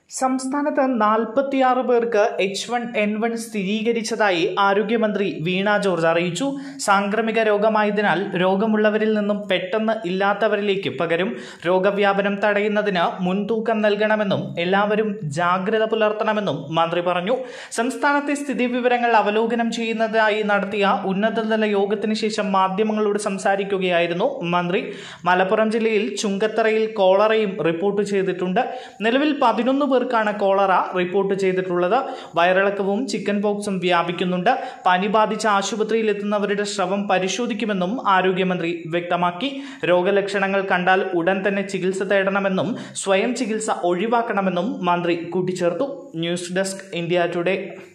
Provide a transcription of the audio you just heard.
സംസ്ഥാനത്ത് നാൽപ്പത്തിയാറ് പേർക്ക് എച്ച് വൺ എൻ വൺ സ്ഥിരീകരിച്ചതായി ആരോഗ്യമന്ത്രി വീണ ജോർജ് അറിയിച്ചു സാംക്രമിക രോഗമായതിനാൽ രോഗമുള്ളവരിൽ നിന്നും പെട്ടെന്ന് ഇല്ലാത്തവരിലേക്ക് പകരും രോഗവ്യാപനം തടയുന്നതിന് മുൻതൂക്കം നൽകണമെന്നും എല്ലാവരും ജാഗ്രത പുലർത്തണമെന്നും മന്ത്രി പറഞ്ഞു സംസ്ഥാനത്തെ സ്ഥിതിവിവരങ്ങൾ അവലോകനം ചെയ്യുന്നതായി നടത്തിയ ഉന്നതതല യോഗത്തിന് ശേഷം മാധ്യമങ്ങളോട് സംസാരിക്കുകയായിരുന്നു മന്ത്രി മലപ്പുറം ജില്ലയിൽ ചുങ്കത്തറയിൽ കോളറയും റിപ്പോർട്ട് ചെയ്തിട്ടുണ്ട് നിലവിൽ പതിനൊന്ന് പേർക്കാണ് കോളറ റിപ്പോർട്ട് ചെയ്തിട്ടുള്ളത് വയറിളക്കവും ചിക്കൻ പോക്സും വ്യാപിക്കുന്നുണ്ട് പനി ബാധിച്ച ആശുപത്രിയിൽ എത്തുന്നവരുടെ ശ്രവം പരിശോധിക്കുമെന്നും ആരോഗ്യമന്ത്രി വ്യക്തമാക്കി രോഗലക്ഷണങ്ങൾ കണ്ടാൽ ഉടൻ തന്നെ ചികിത്സ തേടണമെന്നും സ്വയം ചികിത്സ ഒഴിവാക്കണമെന്നും മന്ത്രി കൂട്ടിച്ചേർത്തു ന്യൂസ് ഡെസ്ക് ഇന്ത്യ ടുഡേ